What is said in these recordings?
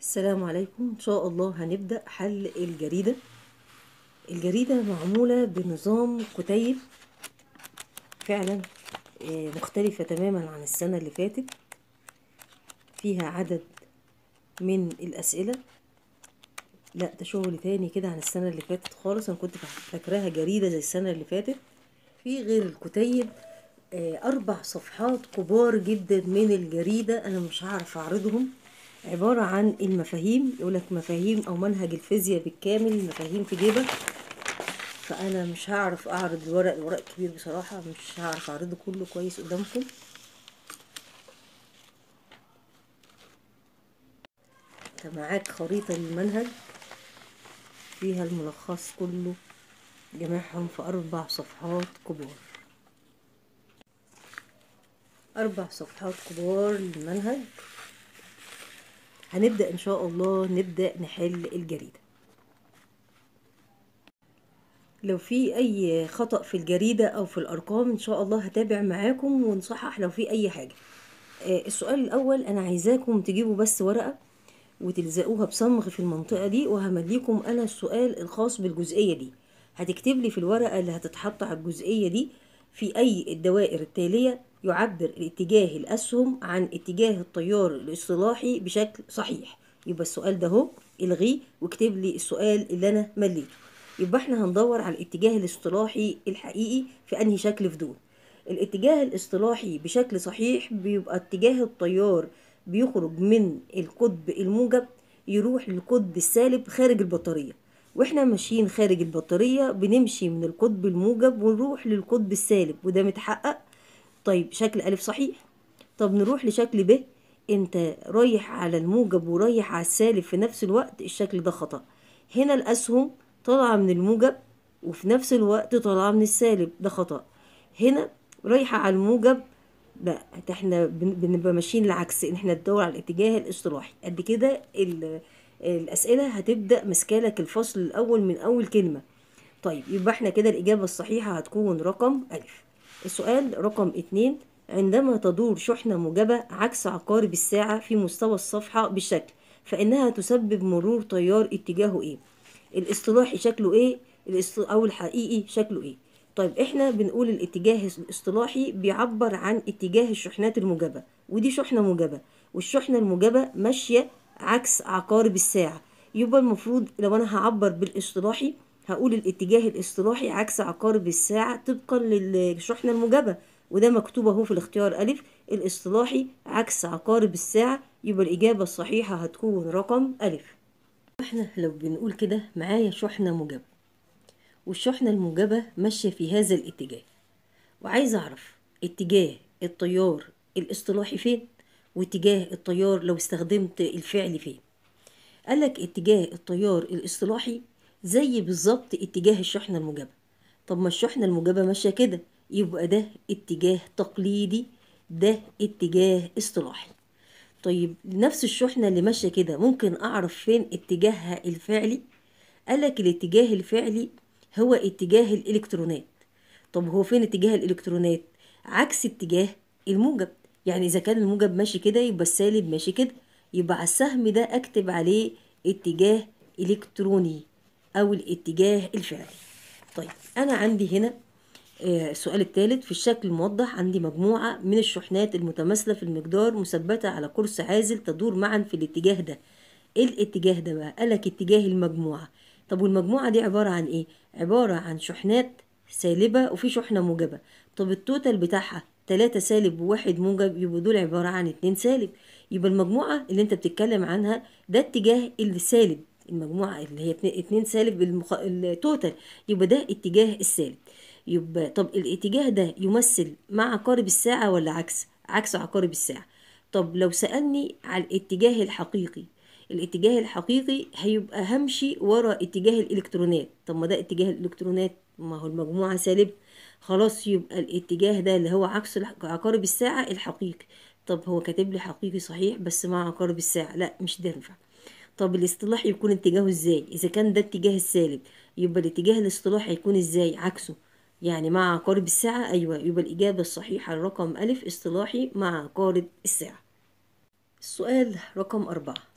السلام عليكم ان شاء الله هنبدأ حل الجريدة الجريدة معمولة بنظام كتيب فعلا آه، مختلفة تماما عن السنة اللي فاتت فيها عدد من الأسئلة لا ده شغل تاني كده عن السنة اللي فاتت خالص أنا كنت فاكراها جريدة زي السنة اللي فاتت في غير الكتيب آه، أربع صفحات كبار جدا من الجريدة أنا مش هعرف أعرضهم عبارة عن المفاهيم يقولك مفاهيم أو منهج الفيزياء بالكامل مفاهيم في جيبك فأنا مش هعرف أعرض الورق الورق كبير بصراحة مش هعرف أعرضه كله كويس قدامكم انت معاك خريطة للمنهج فيها الملخص كله جمعهم في أربع صفحات كبار أربع صفحات كبار للمنهج هنبدأ إن شاء الله نبدأ نحل الجريدة لو في أي خطأ في الجريدة أو في الأرقام إن شاء الله هتابع معاكم ونصحح لو في أي حاجة آه، السؤال الأول أنا عايزاكم تجيبوا بس ورقة وتلزقوها بصمغ في المنطقة دي وهمليكم أنا السؤال الخاص بالجزئية دي هتكتب لي في الورقة اللي هتتحط على الجزئية دي في أي الدوائر التالية يعبر اتجاه الأسهم عن اتجاه التيار الاصطلاحي بشكل صحيح يبقى السؤال ده اهو الغيه واكتب لي السؤال اللي أنا مليته يبقى احنا هندور على الاتجاه الاصطلاحي الحقيقي في أنهي شكل في دول الاتجاه الاصطلاحي بشكل صحيح بيبقى اتجاه التيار بيخرج من القطب الموجب يروح للقطب السالب خارج البطارية واحنا ماشيين خارج البطارية بنمشي من القطب الموجب ونروح للقطب السالب وده متحقق طيب شكل ألف صحيح طب نروح لشكل ب انت رايح على الموجب ورايح على السالب في نفس الوقت الشكل ده خطأ هنا الأسهم طالعة من الموجب وفي نفس الوقت طالعة من السالب ده خطأ هنا رايحة على الموجب لا ده احنا بن- بنبقى ماشيين العكس ان احنا ندور على الاتجاه الاصطلاحي قد كده ال- الأسئلة هتبدأ مسكالك الفصل الأول من أول كلمة طيب يبقى احنا كده الإجابة الصحيحة هتكون رقم ألف السؤال رقم اتنين عندما تدور شحنة موجبة عكس عقارب الساعة في مستوى الصفحة بالشكل فإنها تسبب مرور تيار اتجاهه إيه الاصطلاحي شكله إيه الاصط- أو الحقيقي شكله إيه طيب احنا بنقول الاتجاه الاصطلاحي بيعبر عن اتجاه الشحنات الموجبة ودي شحنة موجبة والشحنة الموجبة ماشية عكس عقارب الساعة يبقى المفروض لو انا هعبر بالاصطلاحي هقول الاتجاه الاصطلاحي عكس عقارب الساعة طبقا للشحنة الموجبة وده مكتوب اهو في الاختيار ألف الاصطلاحي عكس عقارب الساعة يبقى الإجابة الصحيحة هتكون رقم ألف احنا لو بنقول كده معايا شحنة موجبة والشحنة الموجبة ماشية في هذا الاتجاه وعايز أعرف اتجاه التيار الاصطلاحي فين واتجاه التيار لو استخدمت الفعل فين قالك اتجاه التيار الاصطلاحي زي بالظبط اتجاه الشحنة الموجبة طب ما الشحنة الموجبة ماشية كده يبقى ده اتجاه تقليدي ده اتجاه اصطلاحي طيب نفس الشحنة اللي ماشية كده ممكن أعرف فين اتجاهها الفعلي قالك الاتجاه الفعلي هو اتجاه الإلكترونات طب هو فين اتجاه الإلكترونات عكس اتجاه الموجب يعني إذا كان الموجب ماشي كده يبقى السالب ماشي كده يبقى على السهم ده أكتب عليه اتجاه إلكتروني أو الاتجاه الفعلي طيب أنا عندي هنا آه، السؤال الثالث في الشكل الموضح عندي مجموعة من الشحنات المتماثلة في المقدار مثبتة على قرص عازل تدور معا في الاتجاه ده ايه الاتجاه ده بقى قالك اتجاه المجموعة طب والمجموعة دي عبارة عن ايه عبارة عن شحنات سالبة وفي شحنة موجبة طب التوتال بتاعها تلاتة سالب وواحد موجب يبقوا دول عبارة عن اتنين سالب يبقى المجموعة اللي انت بتتكلم عنها ده اتجاه السالب المجموعة اللي هي اتنين- اتنين سالب المخ... التوتال يبقى ده اتجاه السالب يبقى طب الاتجاه ده يمثل مع عقارب الساعة ولا عكس عكس عقارب الساعة طب لو سألني على الاتجاه الحقيقي الاتجاه الحقيقي هيبقى همشي ورا اتجاه الالكترونات طب ما ده اتجاه الالكترونات ما هو المجموعة سالب خلاص يبقى الاتجاه ده اللي هو عكس الح- عقارب الساعة الحقيقي طب هو كاتب لي حقيقي صحيح بس مع عقارب الساعة لا مش ده ينفع طب الاصطلاحي يكون اتجاهه ازاي اذا كان ده اتجاه السالب يبقى الاتجاه الاصطلاحي هيكون ازاي عكسه يعني مع عقارب الساعة ايوه يبقى الاجابة الصحيحة الرقم الف اصطلاحي مع عقارب الساعة السؤال رقم أربعة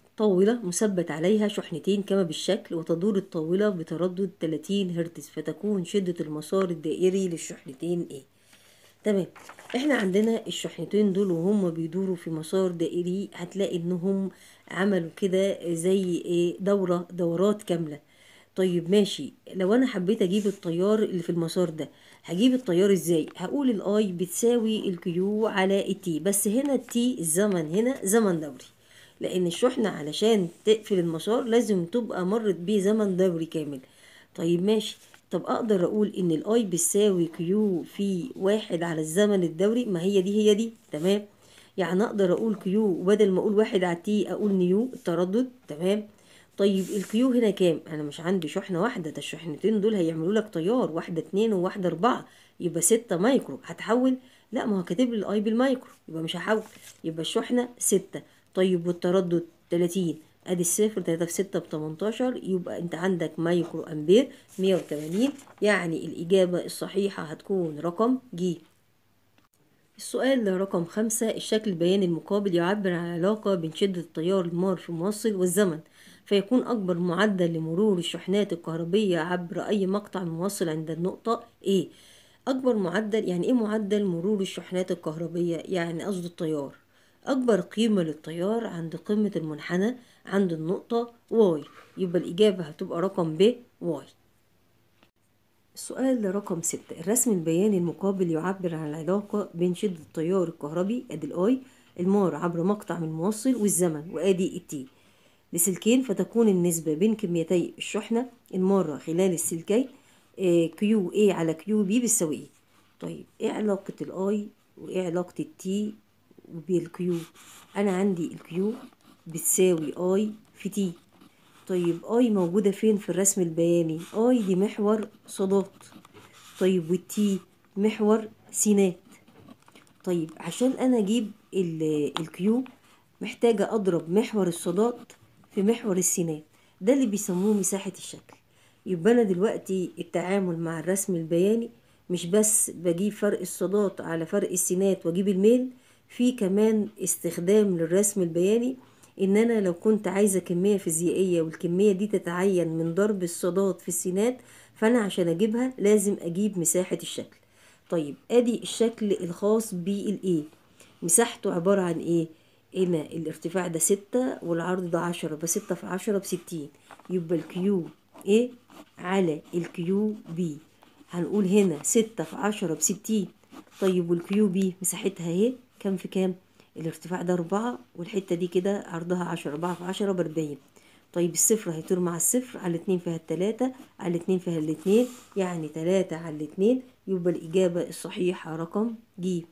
طاولة مثبت عليها شحنتين كما بالشكل وتدور الطاولة بتردد 30 هرتز فتكون شدة المسار الدائري للشحنتين ايه تمام احنا عندنا الشحنتين دول وهم بيدوروا في مسار دائري هتلاقي انهم عملوا كده زي ايه دورة دورات كاملة طيب ماشي لو انا حبيت اجيب التيار اللي في المسار ده هجيب التيار ازاي هقول الاي بتساوي الكيو على التي بس هنا التي الزمن هنا زمن دوري لان الشحنة علشان تقفل المسار لازم تبقى مرت بيه زمن دوري كامل طيب ماشي طب اقدر اقول ان الاي بتساوي كيو في واحد على الزمن الدوري ما هي دي هي دي تمام يعني اقدر اقول كيو وبدل ما اقول واحد على تي اقول نيو التردد تمام طيب الكيو هنا كام انا مش عندي شحنة واحدة ده الشحنتين دول هيعملوا لك تيار واحدة اتنين وواحدة اربعة يبقى ستة مايكرو هتحول لا ما هو كاتب لي الاي بالمايكرو يبقى مش هحول يبقى الشحنة ستة طيب والتردد تلاتين ادي الصفر تلاتة في ستة بتمنتاشر يبقى انت عندك مايكرو امبير مية وتمانين يعني الاجابة الصحيحة هتكون رقم ج السؤال رقم خمسة الشكل البياني المقابل يعبر عن علاقة بين شدة التيار المار في الموصل والزمن فيكون أكبر معدل لمرور الشحنات الكهربية عبر أي مقطع موصل عند النقطة A أكبر معدل يعني إيه معدل مرور الشحنات الكهربية يعني قصد التيار أكبر قيمة للتيار عند قمة المنحنى عند النقطة Y يبقى الإجابة هتبقى رقم ب Y السؤال رقم ستة الرسم البياني المقابل يعبر عن العلاقة بين شدة التيار الكهربي أدي الآي المار عبر مقطع من الموصل والزمن وأدي التي لسلكين فتكون النسبة بين كميتي الشحنة المارة خلال السلكين كيو اي على كيو بي بتساوي ايه طيب ايه علاقة الاي وايه علاقة التي بالكيو انا عندي الكيو بتساوي اي في تي طيب اي موجودة فين في الرسم البياني اي دي محور صادات طيب والتي محور سينات طيب عشان انا اجيب الكيو محتاجة اضرب محور الصادات في محور السينات ده اللي بيسموه مساحة الشكل يبقى انا دلوقتي التعامل مع الرسم البياني مش بس بجيب فرق الصادات على فرق السينات واجيب الميل في كمان استخدام للرسم البياني ان انا لو كنت عايزة كمية فيزيائية والكمية دي تتعين من ضرب الصادات في السينات فانا عشان اجيبها لازم اجيب مساحة الشكل طيب ادي الشكل الخاص بالايه مساحته عبارة عن ايه هنا الارتفاع ده ستة والعرض ده عشرة بستة في عشرة بستين يبقى الكيو ايه على الكيو بي هنقول هنا ستة في عشرة بستين طيب والكيو بي مساحتها اهي كام في كام الارتفاع ده أربعة والحتة دي كده عرضها عشرة أربعة في عشرة بأربعين طيب الصفر هيطير مع الصفر على الاتنين فيها التلاتة على الاتنين فيها الاتنين يعني تلاتة على الاتنين يبقى الإجابة الصحيحة رقم ج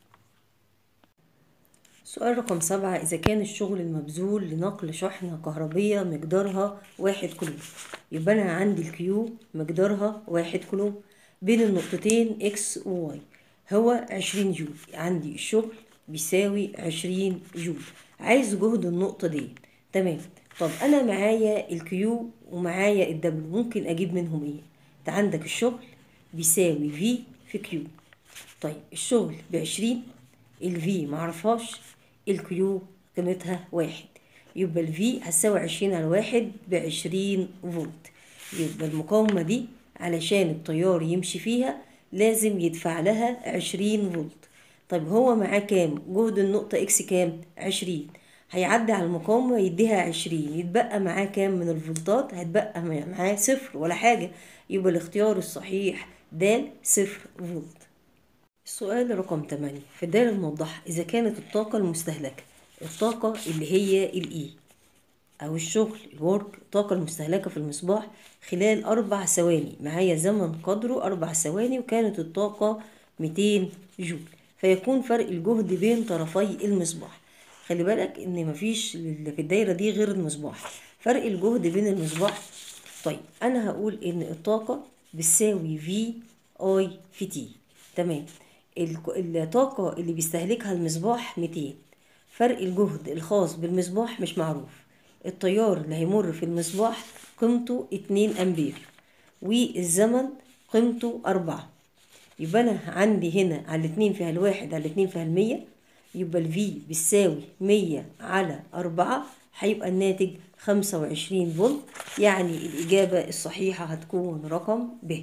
سؤال رقم سبعة إذا كان الشغل المبذول لنقل شحنة كهربية مقدارها واحد كيلو يبقى أنا عندي الكيو مقدارها واحد كيلو بين النقطتين إكس وواي هو عشرين جول عندي الشغل بيساوي عشرين جول عايز جهد النقطة دي تمام طب أنا معايا الكيو ومعايا الدبليو ممكن أجيب منهم إيه؟ أنت عندك الشغل بيساوي في في كيو طيب الشغل بعشرين الفي معرفهاش الكيو قيمتها واحد يبقى الفي هتساوي عشرين على واحد بعشرين فولت يبقى المقاومة دي علشان التيار يمشي فيها لازم يدفع لها عشرين فولت طيب هو معاه كام جهد النقطة اكس كام عشرين هيعدي على المقاومة يديها عشرين يتبقى معاه كام من الفولتات هتبقى معاه صفر ولا حاجة يبقى الاختيار الصحيح د صفر فولت السؤال رقم 8 في الدائرة الموضحة إذا كانت الطاقة المستهلكة الطاقة اللي هي الإي أو الشغل الورك الطاقة المستهلكة في المصباح خلال أربع ثواني معايا زمن قدره أربع ثواني وكانت الطاقة 200 جول فيكون فرق الجهد بين طرفي المصباح خلي بالك إن مفيش في الدايرة دي غير المصباح فرق الجهد بين المصباح طيب أنا هقول إن الطاقة بتساوي في اي في تي تمام الطاقة اللي بيستهلكها المصباح 200 فرق الجهد الخاص بالمصباح مش معروف التيار اللي هيمر في المصباح قيمته 2 أمبير والزمن قيمته أربعة يبقى أنا عندي هنا على الاتنين فيها الواحد على الاتنين فيها المية يبقى الفي بتساوي مية على أربعة هيبقى الناتج خمسة وعشرين فولت يعني الإجابة الصحيحة هتكون رقم ب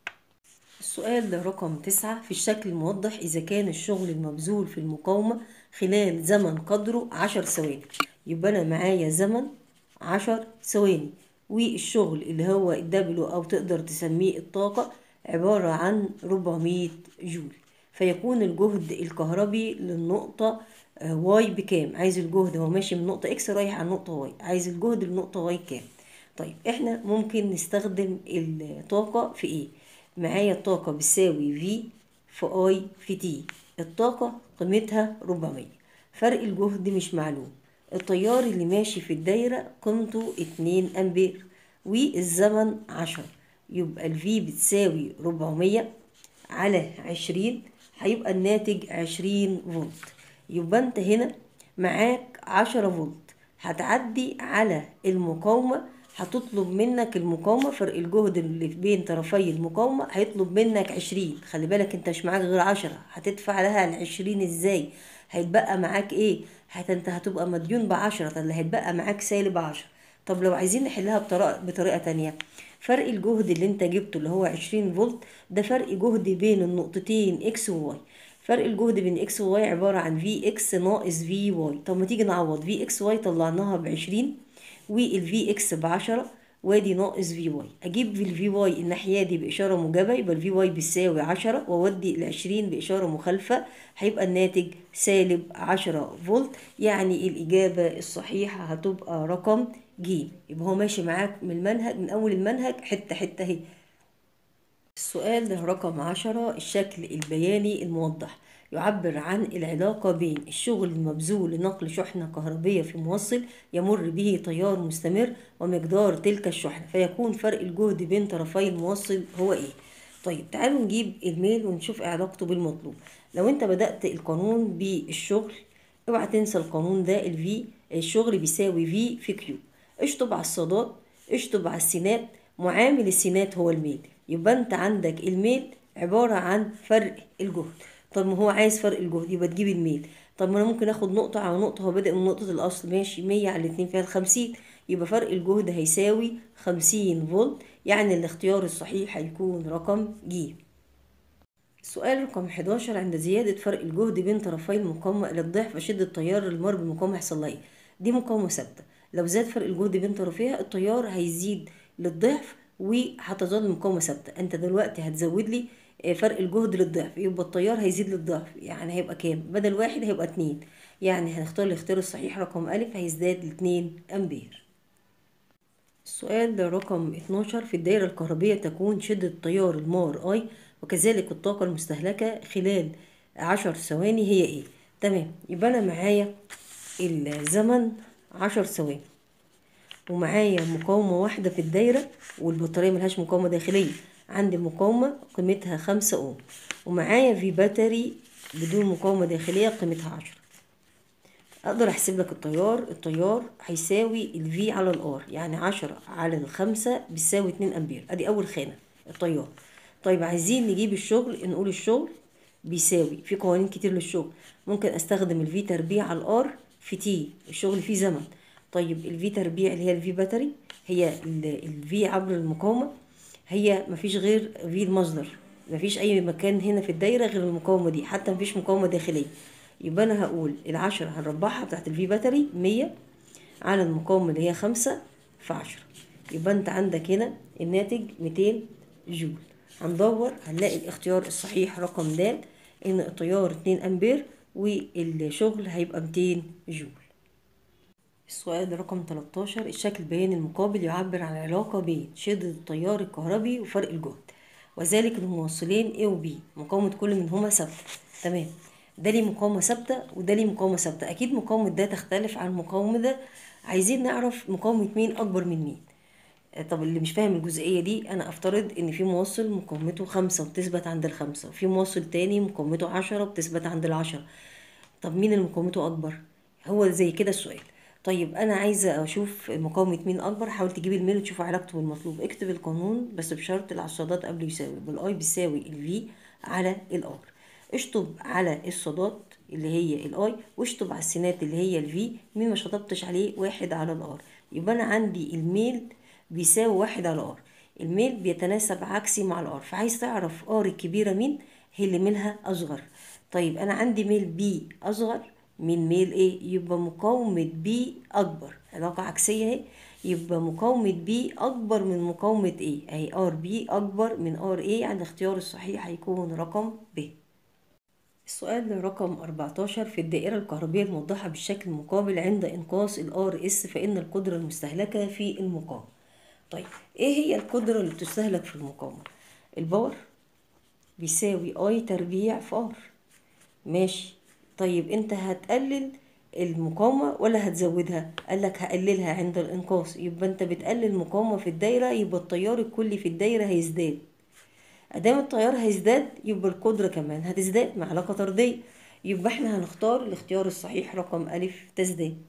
السؤال ده رقم تسعة في الشكل الموضح إذا كان الشغل المبذول في المقاومة خلال زمن قدره عشر ثواني يبقى أنا معايا زمن عشر ثواني والشغل اللي هو الدبلو أو تقدر تسميه الطاقة عبارة عن 400 جول فيكون الجهد الكهربي للنقطة واي بكام عايز الجهد هو ماشي من نقطة اكس رايح على نقطة واي عايز الجهد لنقطة واي كام طيب احنا ممكن نستخدم الطاقة في ايه معايا الطاقة بتساوي في في اي في تي الطاقة قيمتها 400 فرق الجهد مش معلوم التيار اللي ماشي في الدايرة قيمته 2 امبير والزمن 10 يبقى الفي بتساوي 400 على 20 هيبقى الناتج 20 فولت يبقى انت هنا معاك 10 فولت هتعدي على المقاومة هتطلب منك المقاومة فرق الجهد اللي بين طرفي المقاومة هيطلب منك عشرين خلي بالك انت مش معاك غير عشرة هتدفع لها العشرين ازاي هيتبقى معاك ايه هت انت هتبقى مديون بعشرة اللي هيتبقى معاك سالب عشرة طب لو عايزين نحلها بطريقة, بطريقة تانية فرق الجهد اللي انت جبته اللي هو عشرين فولت ده فرق جهد بين النقطتين اكس وواي فرق الجهد بين اكس وواي عبارة عن في اكس ناقص في واي طب ما تيجي نعوض في اكس واي طلعناها بعشرين والفي اكس بعشرة وادي ناقص في واي اجيب في الفي واي الناحية دي بإشارة موجبة يبقى الفي واي بيساوي عشرة واودي العشرين بإشارة مخالفة هيبقى الناتج سالب عشرة فولت يعني الإجابة الصحيحة هتبقى رقم ج يبقى هو ماشي معاك من المنهج من أول المنهج حتة حتة اهي السؤال ده رقم عشرة الشكل البياني الموضح يعبر عن العلاقة بين الشغل المبذول لنقل شحنة كهربية في موصل يمر به تيار مستمر ومقدار تلك الشحنة فيكون فرق الجهد بين طرفي الموصل هو ايه طيب تعالوا نجيب الميل ونشوف علاقته بالمطلوب لو انت بدأت القانون بالشغل اوعى تنسى القانون ده الفي الشغل بيساوي في في كيو اشطب على الصادات اشطب على السينات معامل السينات هو الميل يبقى انت عندك الميل عبارة عن فرق الجهد طب ما هو عايز فرق الجهد يبقى تجيب الميل طب ما انا ممكن اخد نقطة على نقطة هو بادئ من نقطة الاصل ماشي مية على الاتنين فيها الخمسين يبقى فرق الجهد هيساوي خمسين فولت يعني الاختيار الصحيح هيكون رقم ج السؤال رقم 11 عند زيادة فرق الجهد بين طرفي المقاومة إلى الضعف شدة التيار المر بالمقاومة هيحصل لها ايه؟ دي مقاومة ثابتة لو زاد فرق الجهد بين طرفيها التيار هيزيد للضعف وهتظل المقاومة ثابتة انت دلوقتي هتزود لي فرق الجهد للضعف يبقى التيار هيزيد للضعف يعني هيبقى كام بدل واحد هيبقى اتنين يعني هنختار الاختيار الصحيح رقم ألف هيزداد لاتنين أمبير السؤال ده رقم 12 في الدائرة الكهربية تكون شدة التيار المار اي وكذلك الطاقة المستهلكة خلال عشر ثواني هي ايه تمام يبقى انا معايا الزمن عشر ثواني ومعايا مقاومة واحدة في الدايرة والبطارية ملهاش مقاومة داخلية عندي مقاومة قيمتها خمسة أوم ومعايا في باتري بدون مقاومة داخلية قيمتها عشرة أقدر أحسب لك التيار التيار هيساوي الفي على الآر يعني عشرة على الخمسة بيساوي اتنين أمبير أدي أول خانة التيار طيب عايزين نجيب الشغل نقول الشغل بيساوي في قوانين كتير للشغل ممكن أستخدم الفي تربيع على الآر في تي الشغل فيه زمن طيب الفي تربيع اللي هي الفي باتري هي الفي عبر المقاومة هي مفيش غير في المصدر مفيش أي مكان هنا في الدايرة غير المقاومة دي حتى مفيش مقاومة داخلية يبقى أنا هقول العشرة هنربعها بتاعت الفي باتري مية على المقاومة اللي هي خمسة في عشرة يبقى أنت عندك هنا الناتج ميتين جول هندور هنلاقي الاختيار الصحيح رقم د إن التيار اتنين أمبير والشغل هيبقى ميتين جول السؤال رقم 13 الشكل البياني المقابل يعبر عن العلاقة بين شدة التيار الكهربي وفرق الجهد وذلك الموصلين A و B مقاومة كل منهما ثابتة تمام ده ليه مقاومة ثابتة وده ليه مقاومة ثابتة أكيد مقاومة ده تختلف عن مقاومة ده عايزين نعرف مقاومة مين أكبر من مين طب اللي مش فاهم الجزئية دي أنا أفترض إن في موصل مقاومته خمسة وبتثبت عند الخمسة وفي موصل تاني مقاومته عشرة وبتثبت عند العشرة طب مين اللي مقاومته أكبر هو زي كده السؤال طيب انا عايزه اشوف مقاومه مين اكبر حاول تجيب الميل وتشوف علاقته بالمطلوب اكتب القانون بس بشرط العصادات قبل يساوي بالاي بيساوي الفي على الار اشطب على الصادات اللي هي الاي واشطب على السينات اللي هي الفي مين ما شطبتش عليه واحد على الار يبقى انا عندي الميل بيساوي واحد على ار الميل بيتناسب عكسي مع الار فعايز تعرف ار الكبيرة مين هي اللي ميلها اصغر طيب انا عندي ميل بي اصغر من ميل ايه يبقى مقاومة بي اكبر علاقة عكسية اهي يبقى مقاومة بي اكبر من مقاومة ايه اهي ار بي اكبر من ار ايه يعني الاختيار الصحيح هيكون رقم ب السؤال رقم 14 في الدائرة الكهربية الموضحة بالشكل المقابل عند إنقاص ال RS فإن القدرة المستهلكة في المقاومة طيب إيه هي القدرة اللي بتستهلك في المقاومة؟ الباور بيساوي I تربيع في R ماشي طيب أنت هتقلل المقاومة ولا هتزودها؟ قالك هقللها عند الإنقاص يبقى أنت بتقلل المقاومة في الدايرة يبقى التيار الكلي في الدايرة هيزداد ادام التيار هيزداد يبقى القدرة كمان هتزداد مع علاقة طردية يبقى احنا هنختار الاختيار الصحيح رقم ألف تزداد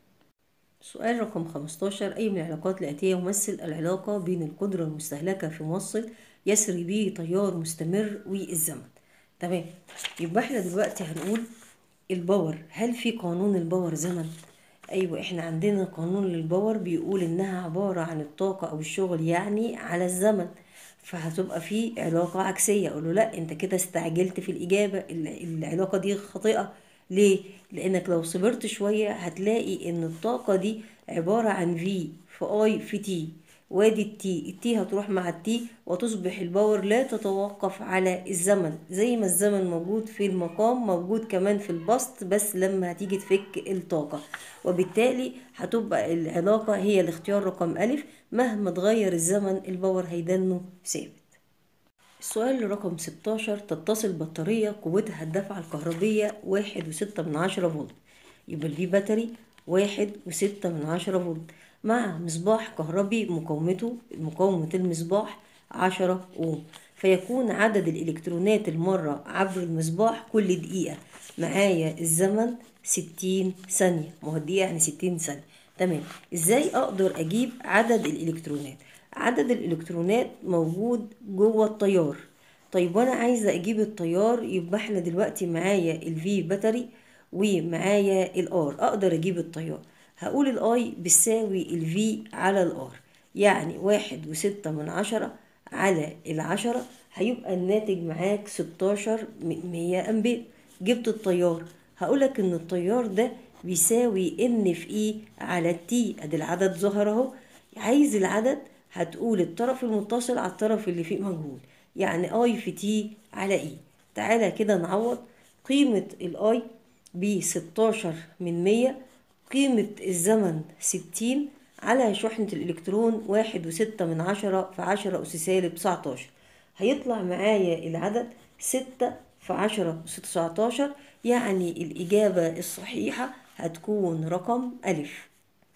سؤال رقم 15 أي من العلاقات الآتية يمثل العلاقة بين القدرة المستهلكة في موصل يسري به تيار مستمر والزمن تمام يبقى احنا دلوقتي هنقول الباور هل في قانون الباور زمن ايوه احنا عندنا قانون للباور بيقول انها عبارة عن الطاقة او الشغل يعني على الزمن فهتبقى في علاقة عكسية اقول له لا انت كده استعجلت في الاجابة العلاقة دي خاطئة ليه لانك لو صبرت شوية هتلاقي ان الطاقة دي عبارة عن في في اي في تي وادي التي التي هتروح مع التي وتصبح الباور لا تتوقف على الزمن زي ما الزمن موجود في المقام موجود كمان في البسط بس لما هتيجي تفك الطاقة وبالتالي هتبقى العلاقة هي الاختيار رقم ألف مهما تغير الزمن الباور هيدنه ثابت السؤال رقم 16 تتصل بطارية قوتها الدفعة الكهربية واحد وستة من عشرة فولت يبقى الفي باتري واحد وستة من عشرة فولت مع مصباح كهربي مقاومته مقاومة المصباح عشرة أوم فيكون عدد الإلكترونات المرة عبر المصباح كل دقيقة معايا الزمن ستين ثانية ما هو الدقيقة يعني ستين ثانية تمام ازاي اقدر اجيب عدد الالكترونات عدد الالكترونات موجود جوه التيار طيب وانا عايزه اجيب التيار يبقى احنا دلوقتي معايا الفي باتري ومعايا الار اقدر اجيب التيار هقول الاي بتساوي الفي على الار يعني واحد وستة من عشرة على العشرة هيبقى الناتج معاك ستاشر من مية امبير جبت التيار هقولك ان التيار ده بيساوي ان في اي على تي ادي العدد ظهر اهو عايز العدد هتقول الطرف المتصل على الطرف اللي فيه مجهول يعني اي في تي على اي تعالى كده نعوض قيمة الاي ب 16 من 100 قيمة الزمن 60 على شحنة الإلكترون واحد وستة من عشرة في عشرة أس سالب 19 هيطلع معايا العدد ستة في عشرة أس 19 يعني الإجابة الصحيحة هتكون رقم ألف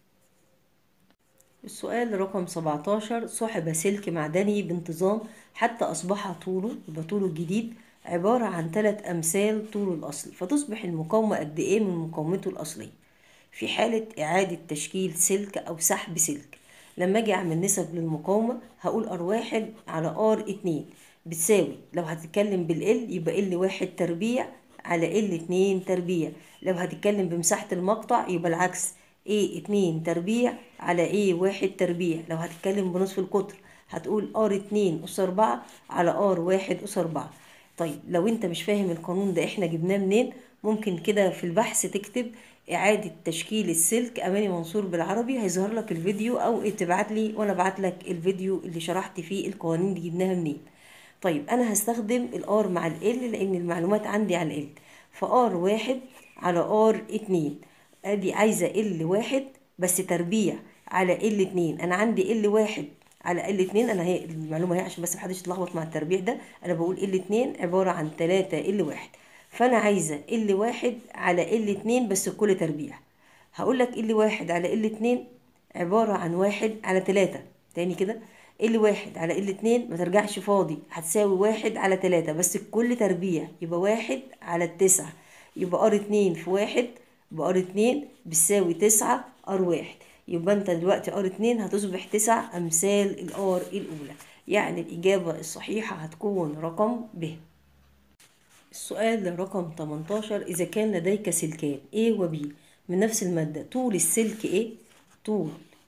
السؤال رقم 17 صاحب سلك معدني بانتظام حتى أصبح طوله يبقى طوله الجديد عبارة عن ثلاث أمثال طوله الأصلي فتصبح المقاومة قد إيه من مقاومته الأصلية في حالة إعادة تشكيل سلك أو سحب سلك لما أجي أعمل نسب للمقاومة هقول ار واحد على ار اتنين بتساوي لو هتتكلم بالال يبقى ال واحد تربيع على ال اتنين تربيع لو هتتكلم بمساحة المقطع يبقى العكس a اتنين تربيع على a واحد تربيع لو هتتكلم بنصف القطر هتقول ار اتنين أس أربعة على ار واحد أس أربعة طيب لو انت مش فاهم القانون ده احنا جبناه منين ممكن كده في البحث تكتب إعادة تشكيل السلك أماني منصور بالعربي هيظهر لك الفيديو أو تبعت لي وأنا بعت لك الفيديو اللي شرحت فيه القوانين دي جبناها منين طيب أنا هستخدم الآر مع ال لأن المعلومات عندي على ال فآر واحد على آر اتنين أدي عايزة ال واحد بس تربيع على ال اتنين أنا عندي ال واحد على ال اتنين أنا هي المعلومة هي عشان بس محدش يتلخبط مع التربيع ده أنا بقول ال اتنين عبارة عن تلاتة ال واحد فانا عايزه ال واحد على ال اتنين بس كل تربيع هقول لك ال واحد على ال اتنين عباره عن واحد على تلاتة تاني كده ال واحد على ال اتنين ما ترجعش فاضي هتساوي واحد على تلاتة بس كل تربيع يبقى واحد على التسعة يبقى ار اتنين في واحد يبقى ار اتنين بتساوي تسعة ار واحد يبقى انت دلوقتي ار اتنين هتصبح تسع امثال الار الاولى يعني الاجابه الصحيحه هتكون رقم ب السؤال رقم 18 إذا كان لديك سلكان A و B من نفس المادة طول السلك A طول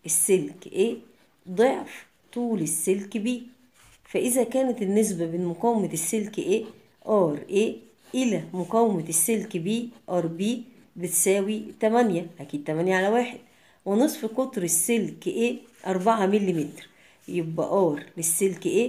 السلك A ضعف طول السلك B فإذا كانت النسبة بين مقاومة السلك A RA إلى مقاومة السلك B RB بتساوي 8 أكيد 8 على واحد ونصف قطر السلك A 4 ملم يبقى R للسلك A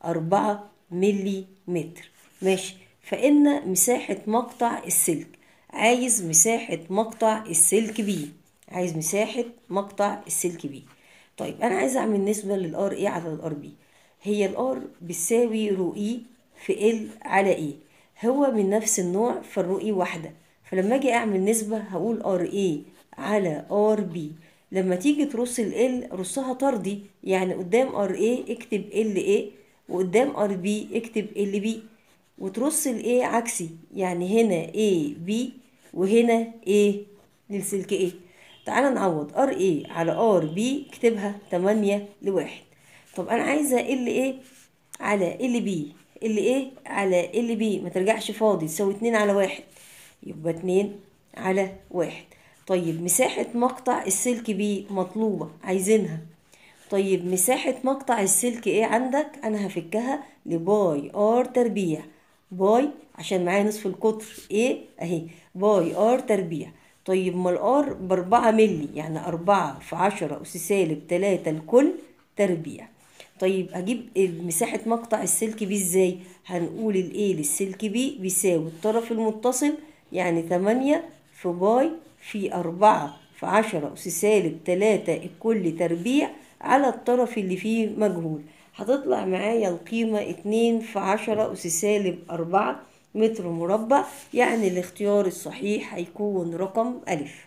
4 ملي متر ماشي فإن مساحة مقطع السلك عايز مساحة مقطع السلك بي عايز مساحة مقطع السلك بي طيب أنا عايز أعمل نسبة للآر إيه على الآر بي هي الآر بتساوي رو إي في ال على إيه هو من نفس النوع فالرو إي واحدة فلما أجي أعمل نسبة هقول آر إيه على آر بي لما تيجي ترص ال ال رصها طردي يعني قدام ار ايه اكتب ال ايه وقدام ار بي اكتب ال بي وترص الايه عكسي يعني هنا A B وهنا A للسلك A تعالى نعوض ار A على ار B اكتبها 8 لواحد طب انا عايزه ال A على ال B ال A على ال B ما ترجعش فاضي تساوي 2 على واحد يبقى 2 على واحد طيب مساحة مقطع السلك B مطلوبة عايزينها طيب مساحة مقطع السلك ايه عندك انا هفكها لباي ار تربيع باي عشان معايا نصف القطر ايه اهي باي ار تربيع طيب ما الار باربعة ملي يعني اربعة في عشرة اس سالب تلاتة الكل تربيع طيب اجيب مساحة مقطع السلك بي ازاي هنقول الايه للسلك بي بيساوي الطرف المتصل يعني تمانية في باي في أربعة في عشرة أس سالب تلاتة الكل تربيع على الطرف اللي فيه مجهول هتطلع معايا القيمة اتنين في عشرة أس سالب أربعة متر مربع يعني الاختيار الصحيح هيكون رقم ألف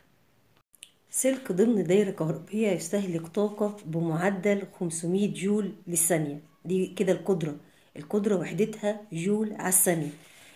سلك ضمن دايرة كهربية يستهلك طاقة بمعدل 500 جول للثانية دي كده القدرة القدرة وحدتها جول على الثانية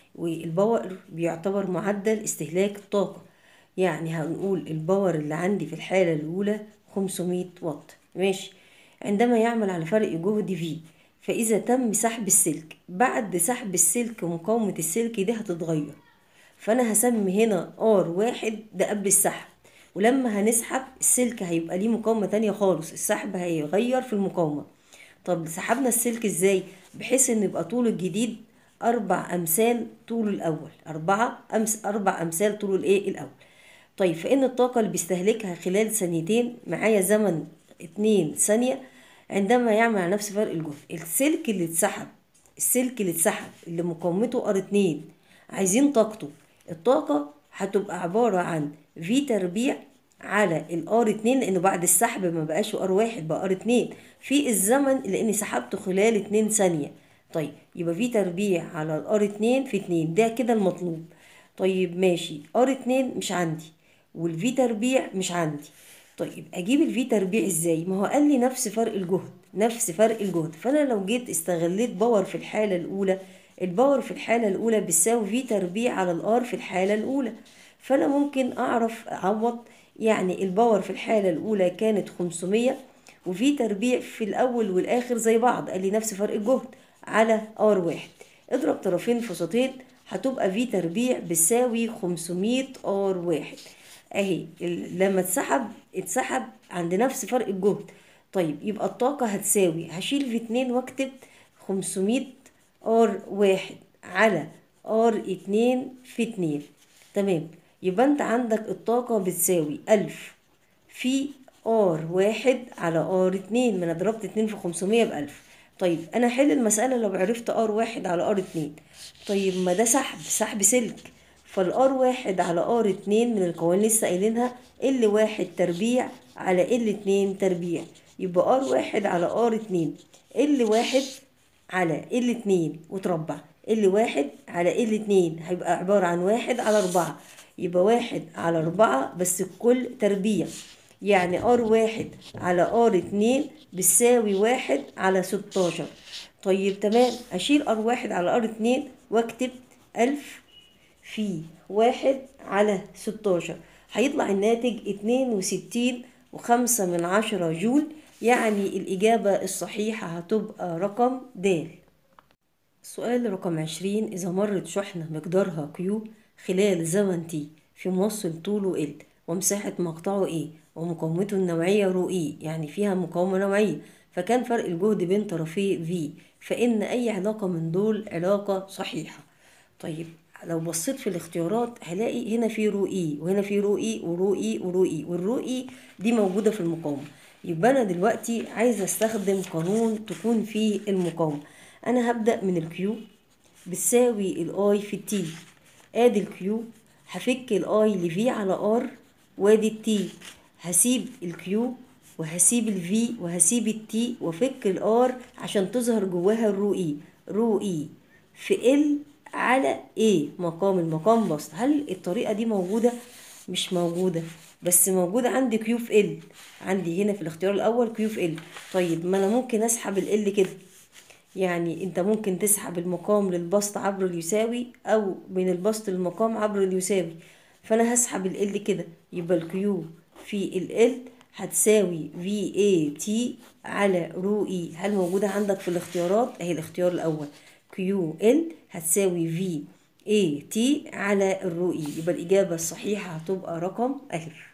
والباور بيعتبر معدل استهلاك الطاقة يعني هنقول الباور اللي عندي في الحالة الأولى 500 واط ماشي عندما يعمل على فرق جهد في فإذا تم سحب السلك بعد سحب السلك مقاومة السلك دي هتتغير فأنا هسمي هنا ار واحد ده قبل السحب ولما هنسحب السلك هيبقى ليه مقاومة تانية خالص السحب هيغير في المقاومة طب سحبنا السلك ازاي بحيث ان يبقى طول الجديد أربع أمثال طول الأول أربعة أمس أربع أمثال طول الإيه الأول طيب فإن الطاقة اللي بيستهلكها خلال ثانيتين معايا زمن اتنين ثانية عندما يعمل على نفس فرق الجهد السلك اللي اتسحب السلك اللي اتسحب اللي مقاومته ار اتنين عايزين طاقته الطاقة هتبقى عبارة عن في تربيع على الار اتنين لانه بعد السحب ما بقاش ار واحد بقى ار اتنين في الزمن لاني سحبته خلال اتنين ثانية طيب يبقى في تربيع على الار اتنين في اتنين ده كده المطلوب طيب ماشي ار اتنين مش عندي والفي تربيع مش عندي طيب اجيب الفي تربيع ازاي ما هو قال لي نفس فرق الجهد نفس فرق الجهد فانا لو جيت استغليت باور في الحاله الاولى الباور في الحاله الاولى بيساوي في تربيع على الار في الحاله الاولى فانا ممكن اعرف اعوض يعني الباور في الحاله الاولى كانت 500 وفي تربيع في الاول والاخر زي بعض قال لي نفس فرق الجهد على ار واحد اضرب طرفين في سطين هتبقى في تربيع بتساوي 500 ار واحد اهي لما اتسحب اتسحب عند نفس فرق الجهد طيب يبقى الطاقة هتساوي هشيل في اتنين واكتب 500 ار واحد على ار اتنين في اتنين تمام يبقى انت عندك الطاقة بتساوي ألف في ار واحد على ار اتنين ما انا ضربت اتنين في خمسمية بألف طيب انا حل المسألة لو عرفت ار واحد على ار اتنين طيب ما ده سحب سحب سلك فالار واحد على ار اتنين من القوانين لسه قايلينها ال واحد تربيع على ال اتنين تربيع يبقى ار واحد على ار اتنين ال واحد على ال اتنين وتربع ال واحد على ال اتنين هيبقى عبارة عن واحد على أربعة يبقى واحد على أربعة بس الكل تربيع يعني ار واحد على ار اتنين بتساوي واحد على ستاشر طيب تمام أشيل ار واحد على ار اتنين واكتب ألف في واحد على ستاشر هيطلع الناتج اتنين وستين وخمسة من عشرة جول يعني الإجابة الصحيحة هتبقى رقم د سؤال رقم عشرين إذا مرت شحنة مقدارها كيو خلال زمن تي في موصل طوله ال ومساحة مقطعه ايه ومقاومته النوعية رو إي يعني فيها مقاومة نوعية فكان فرق الجهد بين طرفي في فإن أي علاقة من دول علاقة صحيحة طيب لو بصيت في الاختيارات هلاقي هنا في رو إي وهنا في رو إي ورو إي ورو إي والرو إي دي موجودة في المقاومة يبقى أنا دلوقتي عايزة أستخدم قانون تكون فيه المقاومة أنا هبدأ من الكيو بتساوي الاي في التي ادي الكيو هفك الاي لفي على ار وادي التي هسيب الكيو وهسيب الفي وهسيب التي وافك الار عشان تظهر جواها الرو اي رو اي في ال على ايه مقام المقام بسط هل الطريقة دي موجودة مش موجودة بس موجودة عندي كيو في ال عندي هنا في الاختيار الاول كيو في ال طيب ما انا ممكن اسحب ال كده يعني انت ممكن تسحب المقام للبسط عبر اليساوي او من البسط للمقام عبر اليساوي فانا هسحب ال كده يبقى الكيو في ال هتساوي في اي تي على رو اي هل موجودة عندك في الاختيارات اهي الاختيار الاول كيو ال هتساوي في اي تي على الرو اي يبقى الاجابة الصحيحة هتبقى رقم الف